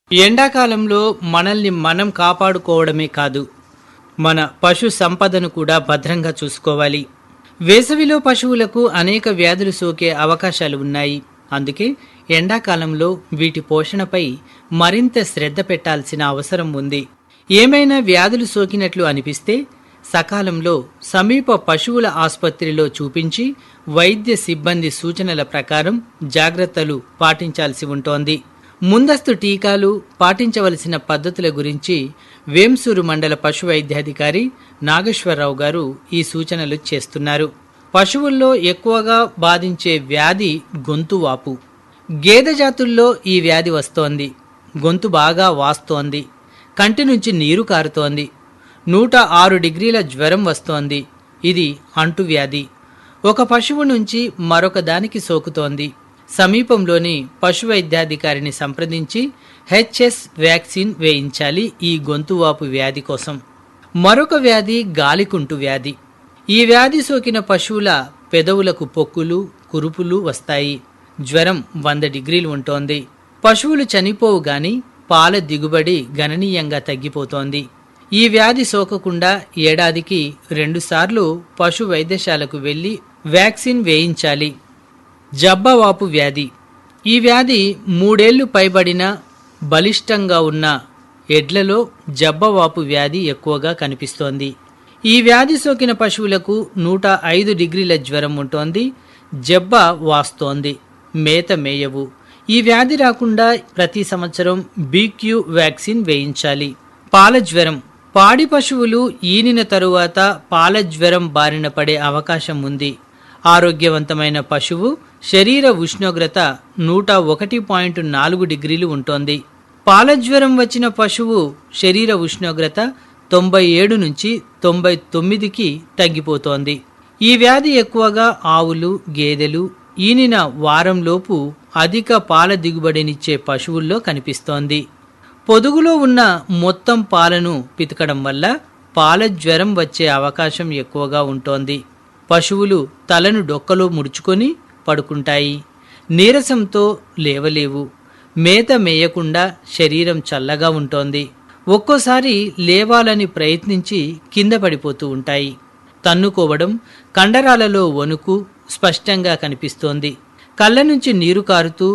ఎండాకాలంలో మనల్ని మనం కాపాడుకోవడమే కాదు మన పశు సంపదను కూడా భద్రంగా చూసుకోవాలి వేసవిలో పశువులకు అనేక వ్యాధులు సోకే అవకాశాలు ఉన్నాయి అందుకే ఎండాకాలంలో వీటి పోషణపై మరింత శ్రద్ధ పెట్టాల్సిన అవసరం ఉంది ఏమైనా వ్యాధులు సోకినట్లు అనిపిస్తే సకాలంలో సమీప పశువుల ఆసుపత్రిలో చూపించి వైద్య సిబ్బంది సూచనల ప్రకారం జాగ్రత్తలు పాటించాల్సి ఉంటోంది ముందస్తు టీకాలు పాటించవలసిన పద్ధతుల గురించి వేంసూరు మండల పశు వైద్యాధికారి నాగేశ్వరరావు గారు ఈ సూచనలు చేస్తున్నారు పశువుల్లో ఎక్కువగా బాధించే వ్యాధి గొంతు వాపు గేదె జాతుల్లో ఈ వ్యాధి వస్తోంది గొంతు బాగా వాస్తోంది కంటి నుంచి నీరు కారుతోంది నూట ఆరు డిగ్రీల జ్వరం వస్తోంది ఇది అంటువ్యాధి ఒక పశువు నుంచి మరొక దానికి సోకుతోంది సమీపంలోని పశు వైద్యాధికారిని సంప్రదించి హెచ్ఎస్ వ్యాక్సిన్ వేయించాలి ఈ గొంతువాపు వ్యాధి కోసం మరొక వ్యాధి గాలికుంటు వ్యాధి ఈ వ్యాధి సోకిన పశువుల పెదవులకు పొక్కులు కురుపులు వస్తాయి జ్వరం వంద డిగ్రీలు ఉంటోంది పశువులు చనిపోవు గాని పాల దిగుబడి గణనీయంగా తగ్గిపోతోంది ఈ వ్యాధి సోకకుండా ఏడాదికి రెండుసార్లు పశు వైద్యశాలకు వెళ్లి వ్యాక్సిన్ వేయించాలి జబ్బవాపు వ్యాధి ఈ వ్యాధి మూడేళ్లు పైబడిన బలిష్టంగా ఉన్న ఎడ్లలో జబ్బవాపు వ్యాధి ఎక్కువగా కనిపిస్తోంది ఈ వ్యాధి సోకిన పశువులకు నూట ఐదు డిగ్రీల జ్వరం ఉంటోంది జబ్బ వాస్తోంది మేత మేయవు ఈ వ్యాధి రాకుండా ప్రతి సంవత్సరం బీక్యూ వ్యాక్సిన్ వేయించాలి పాల జ్వరం పాడి పశువులు ఈనిన తరువాత పాల జ్వరం బారిన పడే అవకాశం ఉంది ఆరోగ్యవంతమైన పశువు శరీర ఉష్ణోగ్రత నూట ఒకటి పాయింట్ నాలుగు డిగ్రీలు ఉంటోంది పాల జ్వరం వచ్చిన పశువు శరీర ఉష్ణోగ్రత తొంభై ఏడు నుంచి తొంభై తొమ్మిదికి తగ్గిపోతోంది ఈ వ్యాధి ఎక్కువగా ఆవులు గేదెలు ఈనిన వారంలోపు అధిక పాల దిగుబడినిచ్చే పశువుల్లో కనిపిస్తోంది పొదుగులో ఉన్న మొత్తం పాలను పితకడం వల్ల పాల జ్వరం వచ్చే అవకాశం ఎక్కువగా ఉంటోంది పశువులు తలను డొక్కలో ముడుచుకొని పడుకుంటాయి నీరసంతో లేవలేవు మేత మేయకుండా శరీరం చల్లగా ఉంటోంది ఒక్కోసారి లేవాలని ప్రయత్నించి కింద పడిపోతూ ఉంటాయి తన్నుకోవడం కండరాలలో వణుకు స్పష్టంగా కనిపిస్తోంది కళ్ళ నుంచి నీరు కారుతూ